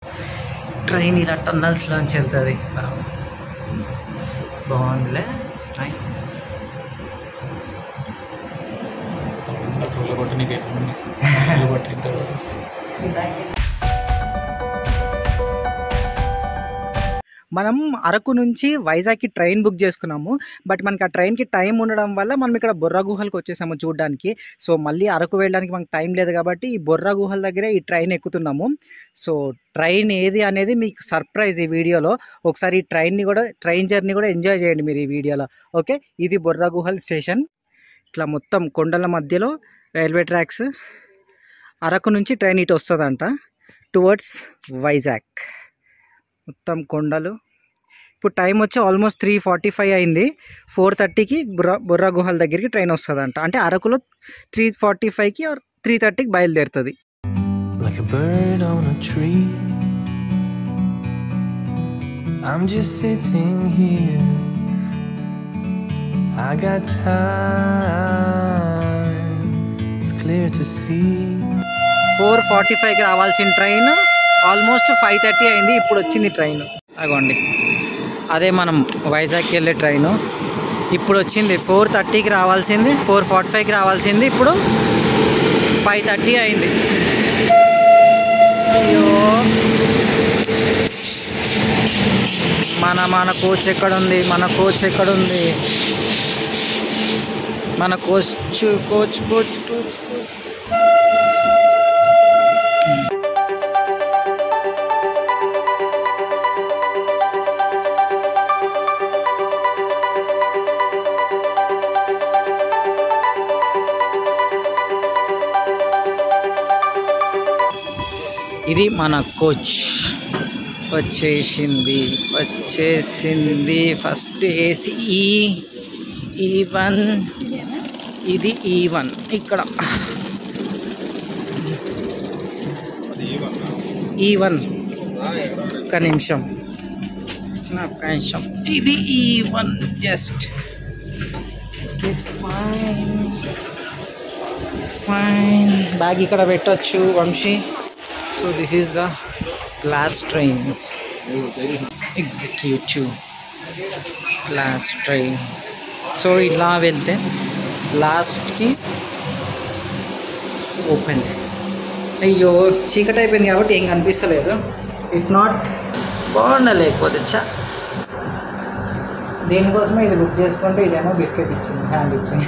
Train ఇలా టన్నల్స్లోంచి వెళ్తుంది బాగుందిలే నైస్ నాకు కొట్టి నీకు కొట్టి మనం అరకు నుంచి వైజాగ్కి ట్రైన్ బుక్ చేసుకున్నాము బట్ మనకి ఆ ట్రైన్కి టైం ఉండడం వల్ల మనం ఇక్కడ బొర్రా గుహలకు వచ్చేసాము చూడడానికి సో మళ్ళీ అరకు వెళ్ళడానికి మనకు టైం లేదు కాబట్టి ఈ బొర్రా గుహల దగ్గరే ఈ ట్రైన్ ఎక్కుతున్నాము సో ట్రైన్ ఏది అనేది మీకు సర్ప్రైజ్ ఈ వీడియోలో ఒకసారి ఈ ట్రైన్ని కూడా ట్రైన్ జర్నీ కూడా ఎంజాయ్ చేయండి మీరు ఈ వీడియోలో ఓకే ఇది బొర్రా గుహల్ స్టేషన్ ఇట్లా మొత్తం కొండల మధ్యలో రైల్వే ట్రాక్స్ అరకు నుంచి ట్రైన్ ఇటు వస్తుందంట టువర్డ్స్ వైజాగ్ మొత్తం కొండలు ఇప్పుడు టైం వచ్చి ఆల్మోస్ట్ త్రీ ఫార్టీ ఫైవ్ అయింది ఫోర్ థర్టీకి బుర్రా బుర్రా గుహల దగ్గరికి ట్రైన్ వస్తుందంట అంటే అరకులో త్రీ ఫార్టీ ఫైవ్కి ఆర్ త్రీ థర్టీకి బయలుదేరుతుంది like a bird on a tree. I'm just sitting here. I got time, it's clear to see. Four forty ఫైవ్కి రావాల్సిన ట్రైన్ ఆల్మోస్ట్ ఫైవ్ థర్టీ అయింది ఇప్పుడు వచ్చింది ట్రైన్ అగోండి అదే మనం వైజాగ్కి వెళ్ళే ట్రైను ఇప్పుడు వచ్చింది ఫోర్ థర్టీకి రావాల్సింది ఫోర్ ఫార్టీ ఫైవ్కి రావాల్సింది ఇప్పుడు ఫైవ్ థర్టీ అయింది అయ్యో మన మన కోచ్ ఎక్కడుంది మన కోచ్ ఎక్కడుంది మన coach coach coach coach coach ఇది మన కోచ్ వచ్చేసింది వచ్చేసింది ఫస్ట్ ఏసీ ఈ ఈ వన్ ఇది ఈ వన్ ఇక్కడ ఈ వన్ ఒక్క నిమిషం చిన్న ఒక్క నిమిషం ఇది ఈ one just fine fine bag ఇక్కడ పెట్టొచ్చు Vamsi so this is the class train executive class train so ఇలా వెళ్తే లాస్ట్కి ఓపెన్ అయ్యో చీకటి అయిపోయింది కాబట్టి ఏం కనిపిస్తలేదు ఇఫ్ నాట్ బాగుండ లేకపోతే చా దీనికోసమే ఇది బుక్ చేసుకుంటే ఇదేమో బిస్కెట్ ఇచ్చింది హ్యాండ్ ఇచ్చింది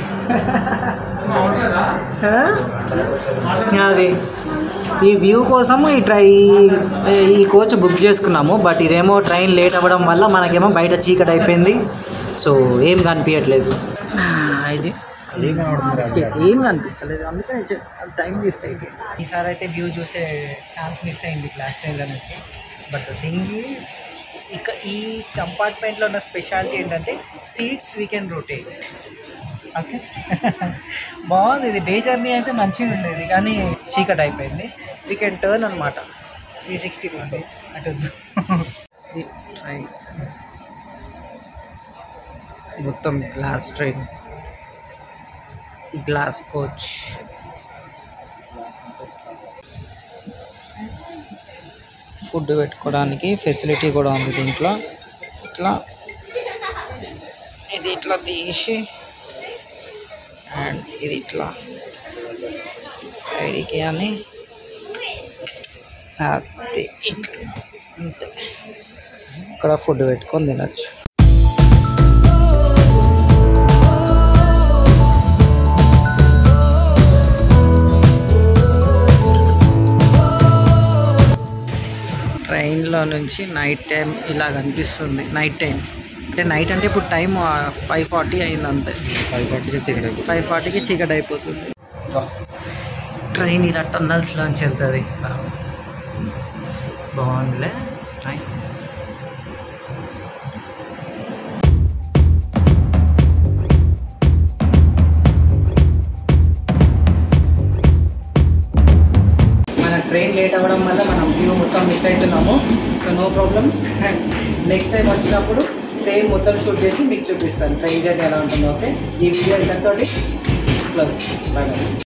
హా? అది ఈ వ్యూ కోసం ఈ ట్రై ఈ కోచ్ బుక్ చేసుకున్నాము బట్ ఇదేమో ట్రైన్ లేట్ అవ్వడం వల్ల మనకేమో బయట చీకటి అయిపోయింది సో ఏం కనిపించట్లేదు ఇది ఏం కనిపిస్తలేదు అందుకని టైం వేస్ట్ అయిపోయింది ఈసారి అయితే వ్యూ చూసే ఛాన్స్ మిస్ అయింది క్లాస్ ట్రైన్లో నుంచి బట్ థింగ్ ఇక ఈ కంపార్ట్మెంట్లో ఉన్న స్పెషాలిటీ ఏంటంటే seats we can rotate okay బాగుంది ఇది డే జర్నీ అయితే మంచిగా ఉండేది కానీ చీకటి అయిపోయింది వీ కెన్ టర్న్ అనమాట త్రీ సిక్స్టీ ట్వంటీ అటు ఇది ట్రైన్ మొత్తం glass train glass coach food పెట్టుకోవడానికి ఫెసిలిటీ కూడా ఉంది దీంట్లో ఇట్లా ఇది ఇట్లా తీసి అండ్ ఇది ఇట్లా సైడ్కి అని అది ఇట్లా అంతే ఇక్కడ ఫుడ్ పెట్టుకొని తినచ్చు ట్రైన్లో నుంచి నైట్ టైం ఇలా కనిపిస్తుంది నైట్ టైం అంటే నైట్ అంటే ఇప్పుడు టైం ఫైవ్ ఫార్టీ అయింది అంతే ఫైవ్ ఫార్టీకి చీకటి ఫైవ్ ఫార్టీకి చీకటి అయిపోతుంది ట్రైన్ ఇలా టన్నల్స్లోంచి వెళ్తుంది బాగుందిలే నైస్ మన ట్రైన్ లేట్ అవ్వడం వల్ల మనం వ్యూ మొత్తం మిస్ అవుతున్నాము so no problem next time వచ్చినప్పుడు సేమ్ మొత్తం షూట్ చేసి మీకు చూపిస్తాను ట్రైన్ జర్నీ ఎలా ఉంటుందో ఓకే ఈ వీడియో ఇంతటితోటి ప్లస్ బాగా